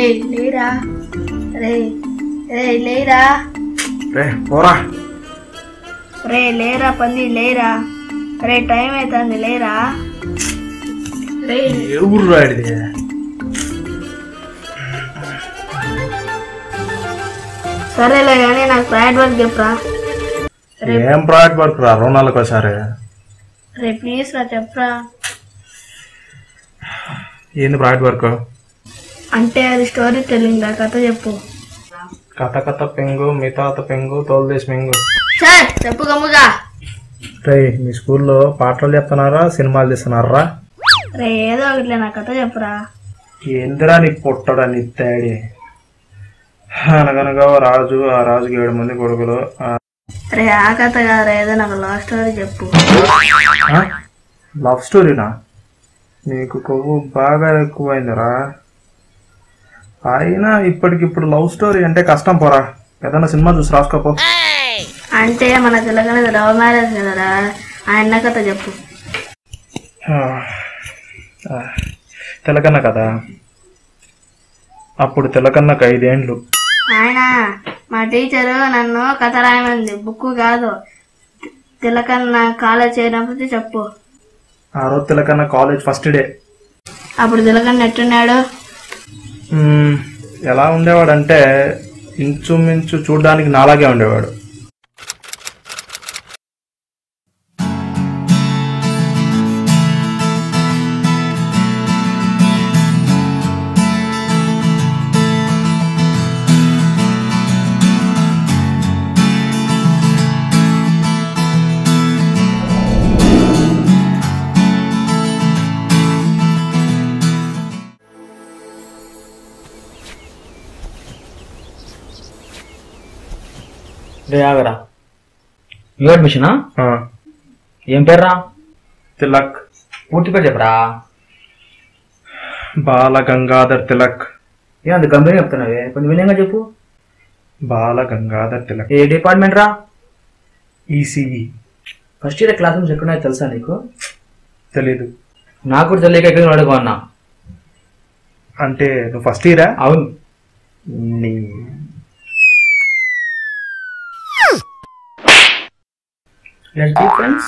లేరా రే రే లేరా రే పోరా రే లేరా పంది లేరా రే టైం అవుతుంది లేరా రే ఏ ఊరు రాడిది సరేలే కానీ నాకు ప్రైవేట్ వర్క్ చెప్పరా ఏం ప్రాజెక్ట్ వర్క్ రా రెండు నెలలకు ఒకసారి రే ప్లీజ్ రా చెప్పరా ఏంది ప్రాజెక్ట్ వర్క్ అంటే అది స్టోరీ టెల్లింగ్ రా కథ చెప్పు కథ కథ పెంగు మీ తాత పెంగు తోలుదేశ్ పెంగు సార్ చెప్పు గమ్ముగా రే మీ స్కూల్లో పాటలు చెప్తున్నారా సినిమాలు తీస్తున్నారా రే ఏదో ఒకటిలే నా కథ చెప్పురా ఏందిరా నీ పొట్టడా నీ తేడి అనగనగా ఓ రాజు ఆ రాజుకి ఏడు మంది కొడుకులు ఆ, రే ఆ కథ కాదురా ఏదో నాకు లవ్ స్టోరీ చెప్పు ఆ? లవ్ స్టోరీనా నీకు కొవ్వు బాగా ఎక్కువైందిరా అయినా ఇప్పటికిప్పుడు లవ్ స్టోరీ అంటే కష్టం పోరా ఏదైనా సినిమా చూసి రాసుకోపో అంటే మన తెలంగాణ లవ్ మ్యారేజ్ కదరా ఆయన కథ చెప్పు ఆ, ఆ, తెలకన్న కదా అప్పుడు తెలకన్నకు ఐదేండ్లు ఆయన మా టీచరు నన్ను కథ రాయమంది బుక్ కాదు తిలకన్న కాలేజ్ చేరినప్పుడు చెప్పు ఆ రోజు తెలకన్న కాలేజ్ ఫస్ట్ డే అప్పుడు తిలకన్న ఎట్టున్నాడు మ్మ్, ఎలా ఉండేవాడంటే ఇంచుమించు చూడడానికి నాలాగే ఉండేవాడు రే ఆగరా న్యూ అడ్మిషనా ఆ, ఏం పేర్రా తిలక్ పూర్తి పేరు చెప్పరా బాల గంగాధర్ తిలక్ ఏ అంత గంభీరంగా చెప్తున్నావే కొంచెం వినయంగా చెప్పు బాల గంగాధర్ తిలక్ ఏ డిపార్ట్మెంట్ రా ECE first year class rooms ఎక్కడున్నాయో తెలుసా నీకు తెలీదు నాకు కూడా తెలియక ఎక్కడ అడుగు అన్నా అంటే నువ్వు ఫస్ట్ ఇయరా అవును నీ లెట్స్ బి ఫ్రెండ్స్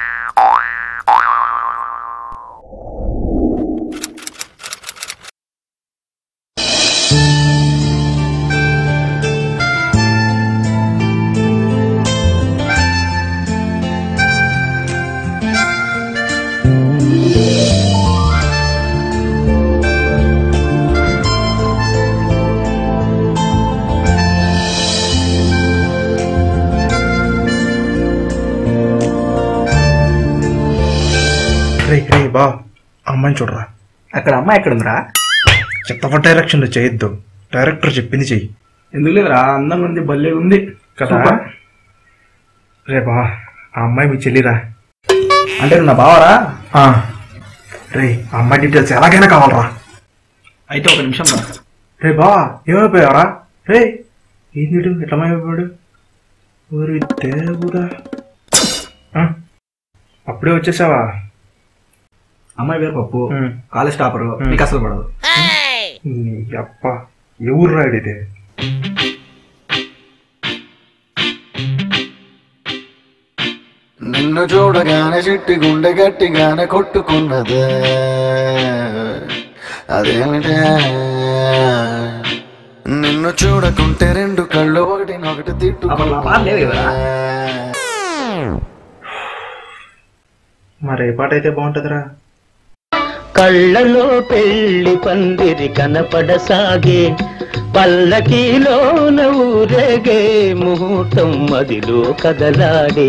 రే రే బా అమ్మాయిని చూడరా అక్కడ అమ్మాయి ఎక్కడ ఉందిరా చెత్తప డైరెక్షన్లో చేయొద్దు డైరెక్టర్ చెప్పింది చెయ్యి ఎందుకు లేదురా అందంగా ఉంది భలే ఉంది కదా Super. రే బా ఆ అమ్మాయి మీ చెల్లిరా అంటే నువ్వు నా బావరా ఆ, రే ఆ అమ్మాయి డీటెయిల్స్ ఎలాగైనా కావాలరా అయితే ఒక నిమిషం రా రే బా ఏమైపోయావరా రే ఏంది వీడు? ఎట్లా మాయమైపోయాడు ఓరి దేవుడా ఆ, అప్పుడే వచ్చేసావా అమ్మాయి పేరు పప్పు ఉమ్. కాలేజ్ టాపర్ నీకు అసలు పడదు నీ అప్ప ఎవరు రాడిదే నిన్ను చూడగానే చిట్టి గుండె గట్టిగానే కొట్టుకున్నదే అదేమిటే నిన్ను చూడకుంటే రెండు కళ్ళు ఒకటి ఒకటి అప్పుడు నా పాట లేవు కదా? మరి ఏ పాట అయితే బాగుంటుందిరా కళ్ళలో పెళ్లి పందిరి కనపడసాగే పల్లకీలోన ఊరేగే ముహూర్తం మదిలో కదలాడే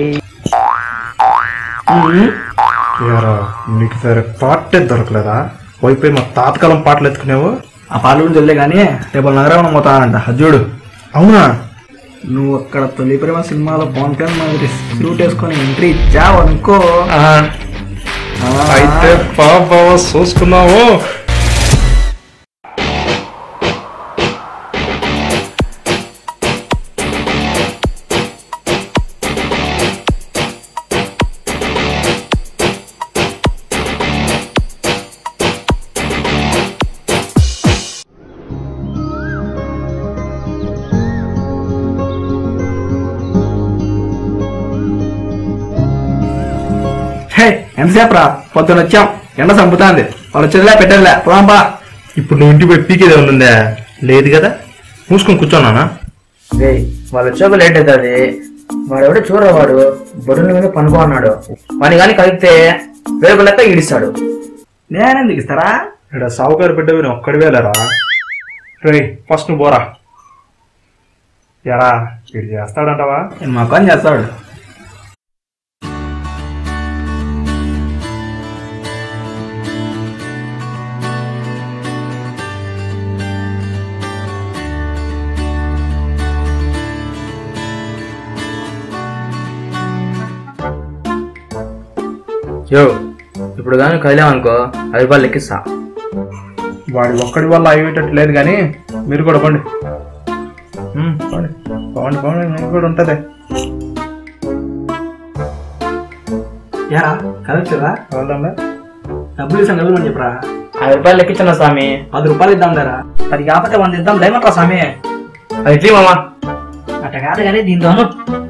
యారా నీకు సరే పాటే దొరకలేదా పోయిపోయి మా తాతకాలం పాటలు ఎత్తుకునేవు ఆ పాటలు గురించి వెళ్ళే కానీ రేపు నగరం పోతానంట అజ్జుడు అవునా నువ్వు అక్కడ తొలి ప్రేమ సినిమాలో పవన్ కళ్యాణ్ మాదిరి సూట్ వేసుకొని ఎంట్రీ ఇచ్చావు అనుకో ఆ, అయితే బాబా చూసుకున్నావు ఎంతసేపు రా పొద్దున వచ్చాం ఎండ చంపుతాంది వాళ్ళు వచ్చేదిలే పెట్టేదిలే పోదాం బా ఇప్పుడు నువ్వు ఇంటికి పోయి పీకేది ఏమైనా ఉందా లేదు కదా మూసుకొని కూర్చోన్నానా వాళ్ళు వచ్చాక లేట్ అవుతుంది వాడు ఎవడో చూడరా వాడు బొరుల మీద పనుకో అన్నాడు వాని కానీ కలిపితే వేరొక లెక్క ఈడిస్తాడు నేనెందుకు ఇస్తారా ఇక్కడ సావుకారు బిడ్డ నేను ఒక్కడివే లేరా రే ఫస్ట్ నువ్వు పోరా ఎరా వీడు చేస్తాడంటావా నేను మా పని చేస్తాడు యో ఇప్పుడు కానీ కదిలేమనుకో ఐదు రూపాయలు లెక్కిస్తా వాడి ఒక్కడి వల్ల అయ్యేటట్టు లేదు కానీ మీరు కూడా పండి ఉమ్, పోండి పోండి పోండి మీకు కూడా ఉంటుంది యారా కదొచ్చురా వెళ్దాంలే డబ్బులు ఇస్తాం కదమని చెప్పరా ఐదు రూపాయలు లెక్కించన్నా స్వామి పది రూపాయలు ఇద్దాం లేరా పది కాకపోతే వంద ఇద్దాం లేమంటారా స్వామి అది ఇట్లీ మామా అట్ట కాదు కానీ దీంతోను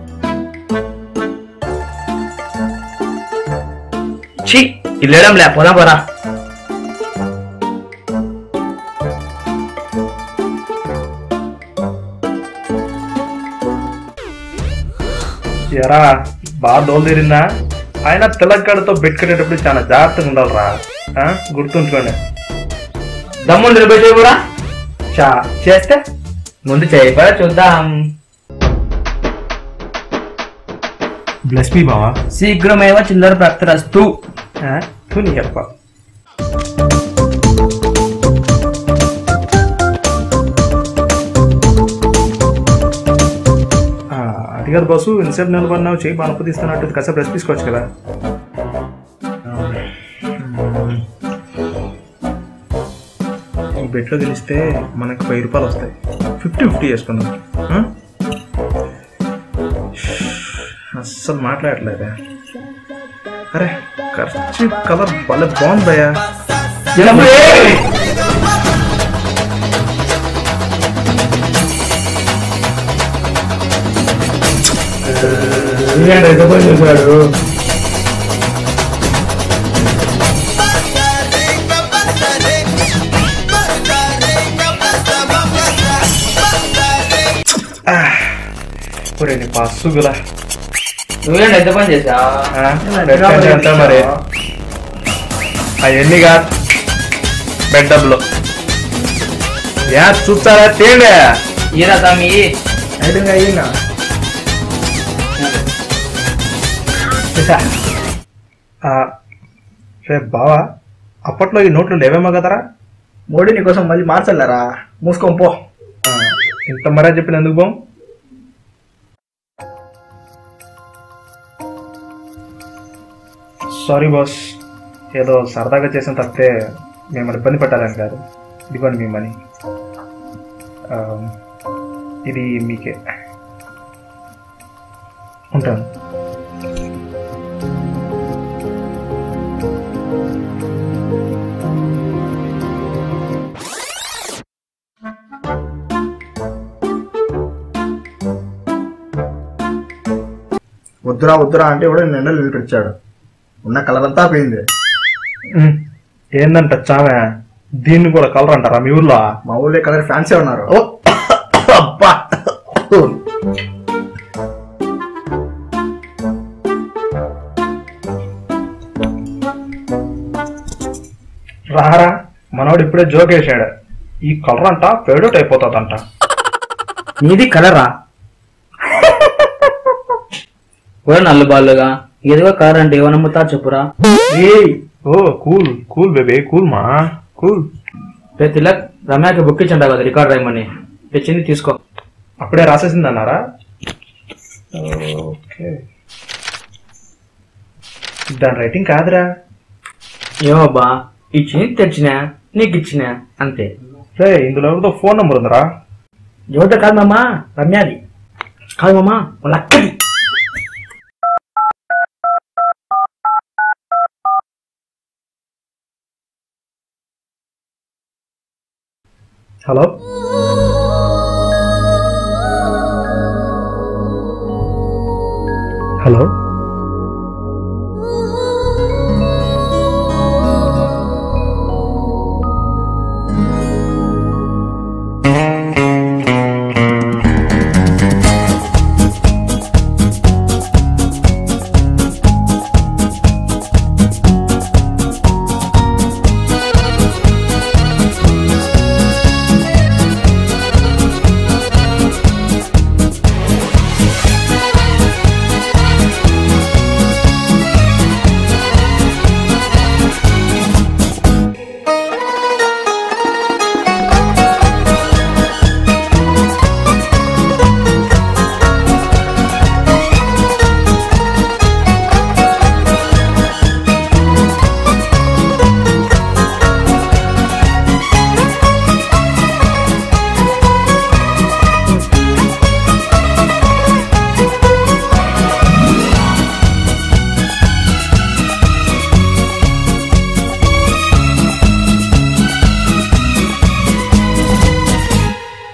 ఛీ ఇది లేడం లే పోదాం పోరా ఎరా బాగా దోలు తీరిందా ఆయన తెలంగాణతో పెట్టుకునేటప్పుడు చాలా జాగ్రత్తగా ఉండాలిరా ఆ? గుర్తుంచుకోండి దమ్ముంది నిలబెట్టే కూడా చా చేస్తే ముందు చేయబడా చూద్దాం బ్లెస్ మీ బావా శీఘ్రమేవ చిల్లర ప్రాప్తిరస్తు తుని చెప్ప అది కాదు బాసు ఇన్సెప్ట్ నిలబడినావు చేయి బాగా తీస్తున్నట్టు కాసేపు రెస్ట్ తీసుకోవచ్చు కదా ఈ బెట్లో గెలిస్తే మనకు వెయ్యి రూపాయలు వస్తాయి ఫిఫ్టీ ఫిఫ్టీ చేసుకుందాం ఆ? అస్సలు మాట్లాడలేదా అరే ఖర్చు కలర్ భలే బాగుందయ్యా చెప్పాడు ఒరే నీ పసుగులా నువ్వేంటి ఎంత పని చేసా ఎంత మరి అవన్నీ కాదు బెడ్ డబ్బులు యా చూస్తారా తేండే ఈరా స్వామి ఐదుగా అయ్యిందా రే బావా అప్పట్లో ఈ నోట్లు లేవేమో కదరా మోడీ నీకోసం మళ్ళీ మార్చలేరా మూసుకొని పో ఆ, ఇంత మరా చెప్పిన ఎందుకు బాం సారీ బాస్ ఏదో సరదాగా చేసిన తప్పితే మిమ్మల్ని ఇబ్బంది పెట్టాలని కాదు ఇదిగోండి మీ మనీ ఆ, ఇది మీకే ఉంటాను వద్దురా వద్దురా అంటే కూడా నేను ఎండలు నిలిపించాడు ఉన్న కలర్ అంతా పోయింది ఉమ్, ఏందంట చామే దీన్ని కూడా కలర్ అంటారా మీ ఊర్లో మా ఊళ్ళో కలర్ ఫ్యాన్సీ ఉన్నారు ఓ, అబ్బా రారా మనోడు ఇప్పుడే జోక్ వేసాడు ఈ కలర్ అంట ఫేడౌట్ అయిపోతుందంట నీది కలరా కూడా నల్లు బాలుగా ఏదో కార్ అంటే ఏమనమ్ముతా చెప్పురా ఏయ్ ఓ కూల్ కూల్ బేబీ కూల్ మా కూల్ రే తిలక్ రమ్యాకి బుక్ ఇచ్చింటా కదా రికార్డ్ రాయమని తెచ్చింది తీసుకో అప్పుడే రాసేసింది అన్నారా ఓకే దాని రైటింగ్ కాదురా ఏమబ్బా ఇచ్చింది తెచ్చినా నీకు ఇచ్చినా అంతే రే ఇందులో ఎవరిదో ఫోన్ నెంబర్ ఉందిరా యువత కాదు మామా రమ్యాది కాదు మామా వాళ్ళ అక్కది హలో హలో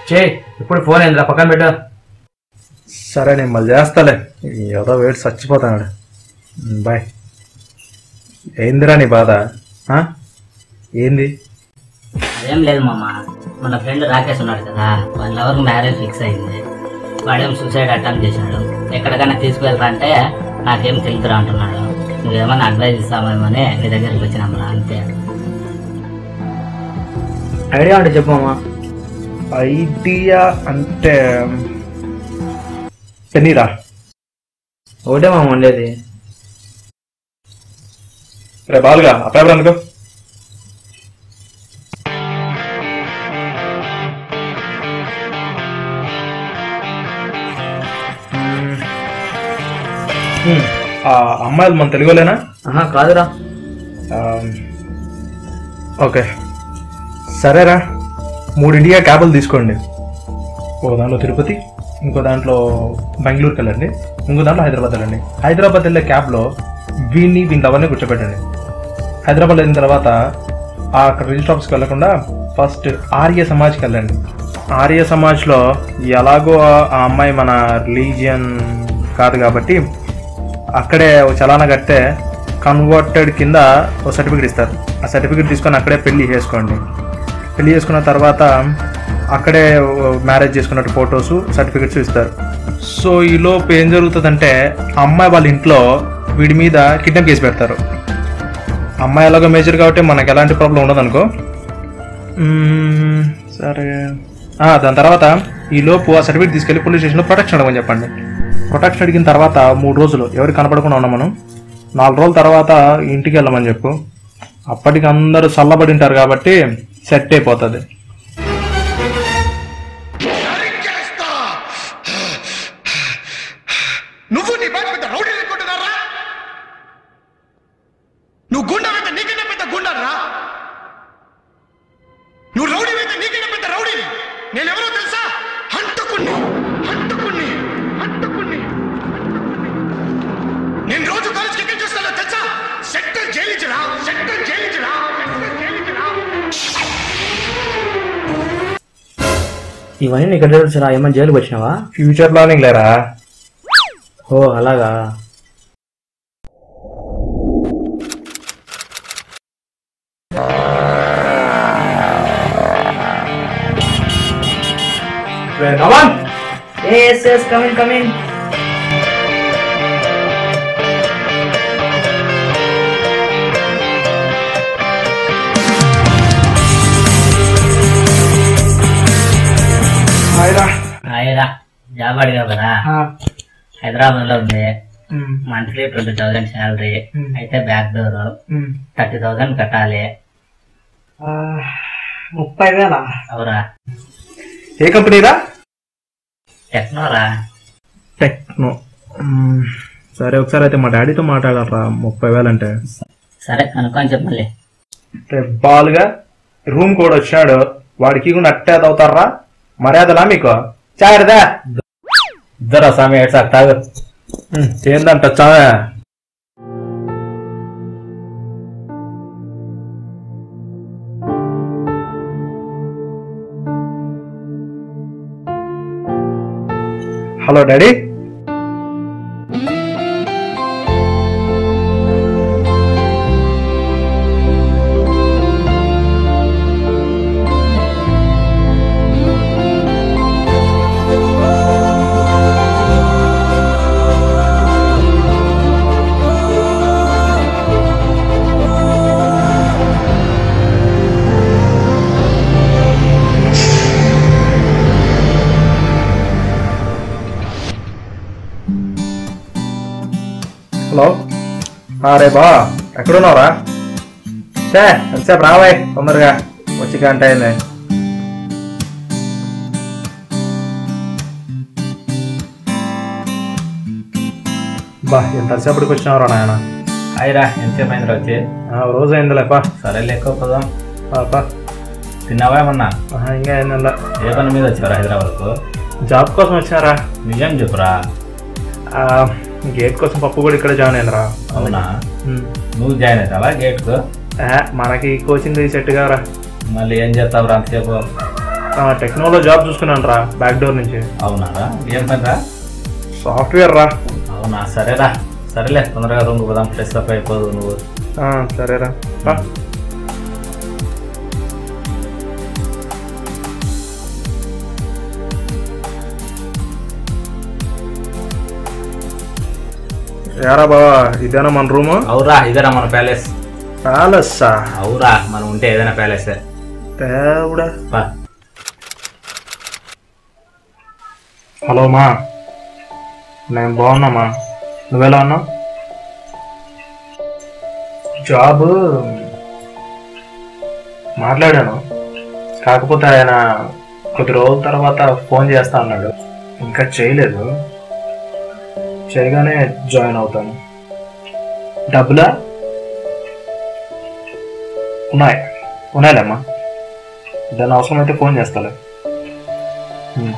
చే ఇప్పుడు ఫోన్ ఏందిరా పక్కన పెట్టు సరే నేను మళ్ళీ చేస్తాలే ఏదో వేడి చచ్చిపోతాడు బాయ్ ఏందిరా నీ బాధ ఆ? ఏంది అదేం లేదు మామ మన ఫ్రెండ్ రాకేష్ ఉన్నాడు కదా వాళ్ళ ఎవరికి మ్యారేజ్ ఫిక్స్ అయింది వాడేం సూసైడ్ అటెంప్ట్ చేసినాడు ఎక్కడికైనా తీసుకువెళ్తా అంటే నాకేం తెలుతురా అంటున్నాడు నువ్వేమన్నా అడ్వైజ్ ఇస్తామేమని నీ దగ్గరికి వచ్చినామరా అంతే ఐడియా అంటే చెప్పు మామ ఐడియా అంటే పెన్నీరా ఒకటే మామ ఉండేది రే బాలుగా ఆ పేపర్ అందుకో మ్మ్. ఆ అమ్మాయిలు మన తెలుగులేనా ఆహా కాదురా ఓకే సరేరా మూడు ఇండియా క్యాబులు తీసుకోండి ఓ దాంట్లో తిరుపతి ఇంకో దాంట్లో బెంగళూరుకి వెళ్ళండి ఇంకో దాంట్లో హైదరాబాద్ వెళ్ళండి హైదరాబాద్ వెళ్ళే క్యాబ్లో వీడిని వీళ్ళ అవన్నీ కూర్చోబెట్టండి హైదరాబాద్ వెళ్ళిన తర్వాత ఆ అక్కడ రిజిస్టర్ ఆఫీస్కి వెళ్ళకుండా ఫస్ట్ ఆర్య సమాజ్కి వెళ్ళండి ఆర్య సమాజ్లో ఎలాగో ఆ అమ్మాయి మన రిలీజియన్ కాదు కాబట్టి అక్కడే ఓ చలానా కడితే కన్వర్టెడ్ కింద ఒక సర్టిఫికేట్ ఇస్తారు ఆ సర్టిఫికేట్ తీసుకొని అక్కడే పెళ్లి చేసుకోండి పెళ్లి చేసుకున్న తర్వాత అక్కడే మ్యారేజ్ చేసుకున్నట్టు ఫొటోస్ సర్టిఫికెట్స్ ఇస్తారు సో ఈలోపు ఏం జరుగుతుందంటే ఆ అమ్మాయి వాళ్ళ ఇంట్లో వీడి మీద కిడ్నాప్ కేసు పెడతారు అమ్మాయి ఎలాగో మేజర్ కాబట్టి మనకు ఎలాంటి ప్రాబ్లం ఉండదు అనుకో మ్మ్, సరే ఆ, దాని తర్వాత ఈ లోపు ఆ సర్టిఫికేట్ తీసుకెళ్లి పోలీస్ స్టేషన్లో ప్రొటెక్షన్ అడగమని చెప్పండి ప్రొటెక్షన్ అడిగిన తర్వాత మూడు రోజులు ఎవరికి కనపడకుండా ఉన్నాం మనం నాలుగు రోజుల తర్వాత ఇంటికి వెళ్ళమని చెప్పు అప్పటికి అందరూ చల్లబడి ఉంటారు కాబట్టి సెట్ అయిపోతుంది నువ్వు నీ బాధ పెద్ద రౌడీ అనుకుంటున్నారా నువ్వు గుండా అయితే నీకన్నా పెద్ద గుండరా నువ్వు రౌడీ అయితే నీకన్నా పెద్ద రౌడీ నేనెవరో తెలుసా హంతకుణ్ణి హంతకుణ్ణి హంతకుణ్ణి నేను రోజు కాలేజ్కి ఎక్కడ చూస్తానో తెలుసా సెక్టర్ జైలించరా సెక్టర్ జైలించరా సెక్టర్ జైలించరా ఇవన్నీ నీకు ఎట్లా తెలుసురా ఏమన్నా జైలుకి వచ్చినావా ఫ్యూచర్ ప్లానింగ్ లేరా ఓ అలాగా Yes, yes, coming, coming. హాయిరా జాబ్ అడిగావు కదా హైదరాబాద్ లో ఉంది మంత్లీ ట్వంటీ థౌసండ్ శాలరీ అయితే బ్యాక్ డోర్ థర్టీ థౌసండ్ కట్టాలి ముప్పై వేల అవురా ఏ కంపెనీరా టెక్నోరా టెక్నో మ్మ్. సరే ఒకసారి అయితే మా డాడీతో మాట్లాడాలరా ముప్పై వేలు అంటే సరే కనుక్కొని చెప్పు మళ్ళీ రేపు బాలుగా రూమ్ కూడా వచ్చాడు వాడికి కూడా అట్టే అవుతారా మర్యాదలా మీకు చారదా ఇద్దరా స్వామి ఏడ్సాక తాగు ఏందంట చావే హలో డాడీ హలో రే బా ఎక్కడున్నావురా సే ఎంతసేపు రావాయ్ తొందరగా వచ్చి గంట అయింది బా ఎంతసేపటికి వచ్చినావురా నాయన హాయిరా ఎంతసేపు అయిందిరా వచ్చి రోజు అయిందిలే బా సరే లెక్క పోదాం బా, బా తిన్నావా ఏమన్నా ఆహా, ఇంకా అయిందిలా ఏ పని మీద వచ్చారా హైదరాబాద్కు జాబ్ కోసం వచ్చినారా నిజం చెప్పురా ఆ, గేట్ కోసం పప్పు కూడా ఇక్కడ జాయిన్ అయినరా అవునా నువ్వు జాయిన్ అవుతావా గేట్కు మనకి కోచింగ్ సెట్ కావరా మళ్ళీ ఏం చేస్తావురా అంతసేపు టెక్నాలజీ జాబ్ చూసుకున్నాను రా బ్యాక్ డోర్ నుంచి అవునారా ఏం పని రా సాఫ్ట్వేర్ రా అవునా సరేరా సరేలే తొందరగా రూమ్కి పోదాం ఫ్రెష్ అప్ అయిపోదు నువ్వు ఆ, సరేరా రా. యారా బావా ఇదేనా మన రూము అవురా ఇదేరా మన ప్యాలెస్ ప్యాలెస్సా అవురా మనం ఉంటే ఏదైనా ప్యాలెసే దేవుడా బా హలో మా నేను బాగున్నామా నువ్వెలా ఉన్నావు జాబ్ మాట్లాడాను కాకపోతే ఆయన కొద్ది రోజుల తర్వాత ఫోన్ చేస్తా అన్నాడు ఇంకా చేయలేదు చేయగానే జాయిన్ అవుతాను డబ్బులా ఉన్నాయి ఉన్నాయిలేమ్మా దాని అవసరం అయితే ఫోన్ చేస్తాలే ఉమ్.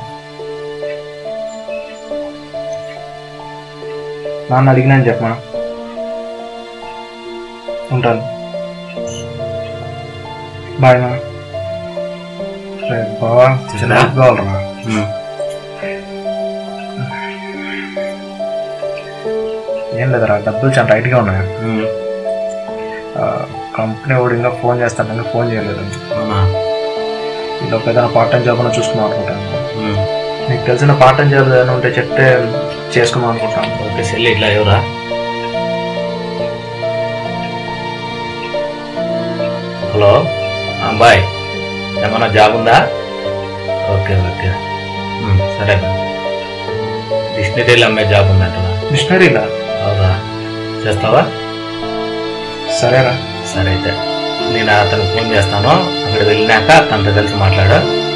నాన్న అడిగినాను చెప్పమా ఉంటాను బాయ్ మా రే బావా చిన్న help కావాలరా ఏం లేదురా డబ్బులు చాలా టైట్గా ఉన్నాయి ఆ, కంపెనీ వాడు ఇంకా ఫోన్ చేస్తాను ఇంకా ఫోన్ చేయలేదు అవునా ఇదొక ఏదైనా పార్ట్ టైం జాబ్ అని చూసుకుందాం అనుకుంటాను నీకు తెలిసిన పార్ట్ టైం జాబ్ ఏదైనా ఉంటే చెప్తే చేసుకుందాం అనుకుంటాను ఓకే సెల్ ఇట్లా ఎవరా హలో ఆ, బాయ్ ఏమన్నా జాబ్ ఉందా ఓకే ఓకే ఉమ్, సరే డిక్షనరీలు అమ్మే జాబ్ ఉందంట మిషనరీలా అవురా చేస్తావా సరేరా సరే అయితే నేను అతనికి ఫోన్ చేస్తాను అక్కడ వెళ్ళినాక తనతో కలిసి మాట్లాడు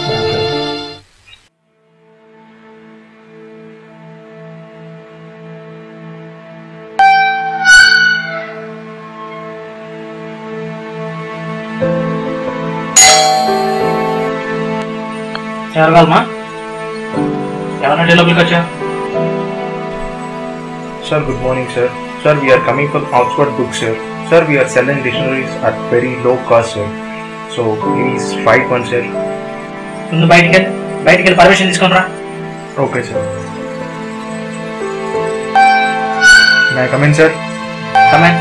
ఎవరు కావాలమ్మా ఎవరండి లోపలికి వచ్చా sir good morning sir sir we are coming from Oxford book sir sir we are selling dictionaries at very low cost sir so please fight one sir ముందు బయటికి వెళ్ళి బయటికి వెళ్ళి పర్మిషన్ తీసుకుని రా okay sir may come in sir come in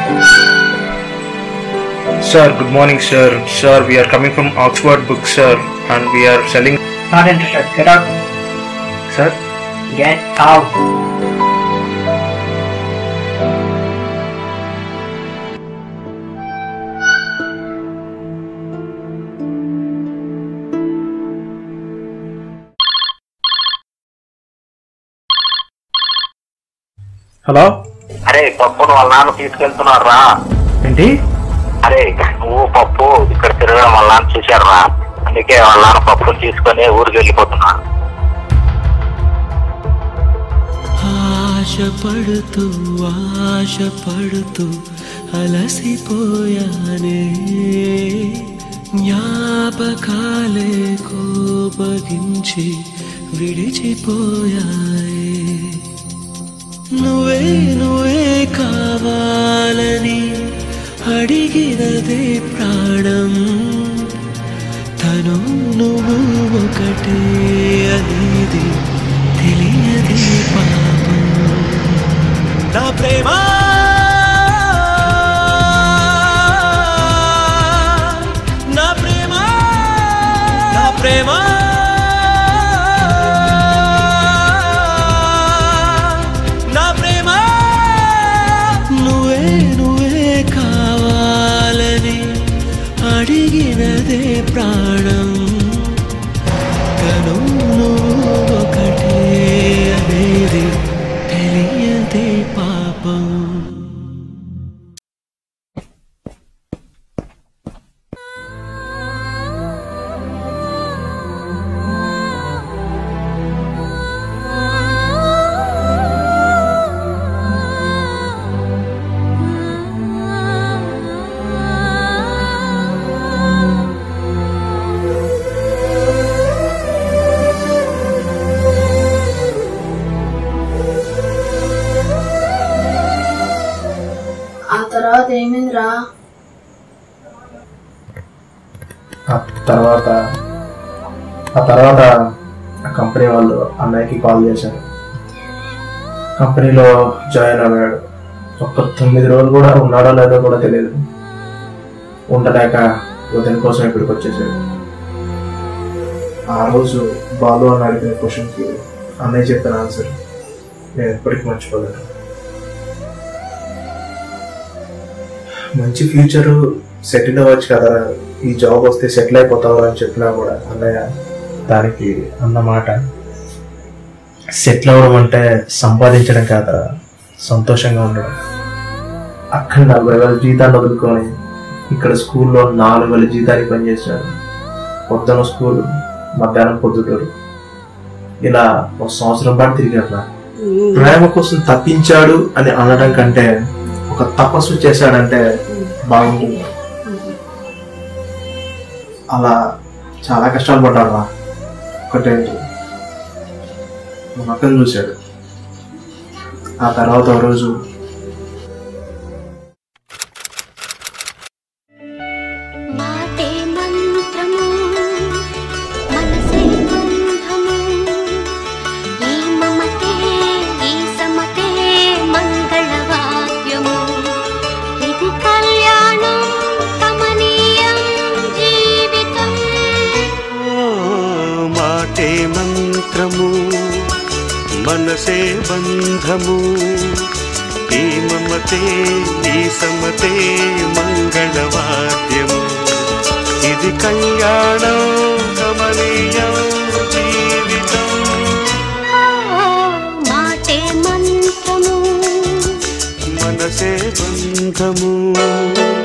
sir good morning sir sir we are coming from Oxford book sir and we are selling not interested get out sir get out hello అరే పప్పును వాళ్ళ నాన్న తీసుకెళ్తున్నారు రా ఏంటి అరే నువ్వు పప్పు ఇక్కడ తిరగడం వాళ్ళ నాన్న చూశారు రా అందుకే వాళ్ళ నాన్న పప్పును తీసుకొని ఊరికి వెళ్ళిపోతున్నా ఆశపడుతూ ఆశపడుతూ అలసిపోయానే జ్ఞాపకాలే కోపగించి విడిచిపోయాయి నువ్వే నువ్వే కావాలని అడిగినదే ప్రాణం తను నువ్వు ఒకటే అనేది తెలియదే పాపం నా ప్రేమ నా ప్రేమ నా ప్రేమ నా ప్రేమ నువ్వే నువ్వే కావాలని అడిగినదే ప్రాణం తను నువ్వు ఒకటే అనేది తెలియదే పాపం ఆ తర్వాత ఏమైందిరా ఆ తర్వాత ఆ తర్వాత ఆ కంపెనీ వాళ్ళు అన్నయ్యకి కాల్ చేశారు కంపెనీలో జాయిన్ అయ్యాడు ఒక్క తొమ్మిది రోజులు కూడా ఉన్నాడో లేదో కూడా తెలియదు ఉండలేక వదిన కోసం ఇక్కడికి వచ్చేసాడు ఆ రోజు బాలు అని అడిగిన క్వశ్చన్కి అన్నయ్య చెప్పిన ఆన్సర్ నేను ఎప్పటికీ మర్చిపోలేను మంచి ఫ్యూచర్ సెటిల్ అవ్వచ్చు కదా ఈ జాబ్ వస్తే సెటిల్ అయిపోతావు అని చెప్పినా కూడా అన్నయ్య దానికి అన్న మాట సెటిల్ అవ్వడం అంటే సంపాదించడం కాదా సంతోషంగా ఉండడం అక్కడ నలభై వేల జీతాన్ని వదులుకొని ఇక్కడ స్కూల్లో నాలుగు వేల జీతానికి పనిచేశాడు పొద్దున స్కూల్ మధ్యాహ్నం పొద్దుటూరు ఇలా ఒక సంవత్సరం పాటు తిరిగాడు ప్రేమ కోసం తప్పించాడు అని అనడం కంటే ఒక తపస్సు చేశాడంటే బాగుంటుంది అలా చాలా కష్టాలు పడ్డాడు రా ఒకటేంటి మొక్కలు చూశాడు ఆ తర్వాత ఒక రోజు మాటే మంత్రము మనసే బంధము ఈ మమతే ఈ సమతే మంగళవాద్యము ఇది కళ్యాణం కమనీయం జీవితం ఓ మాటే మంత్రము మనసే బంధము ఈ మమతే ఈ సమతే మంగళవాద్యము ఇది కళ్యాణం కమనీయం జీవితం మాటే మంత్రము మనసే బంధము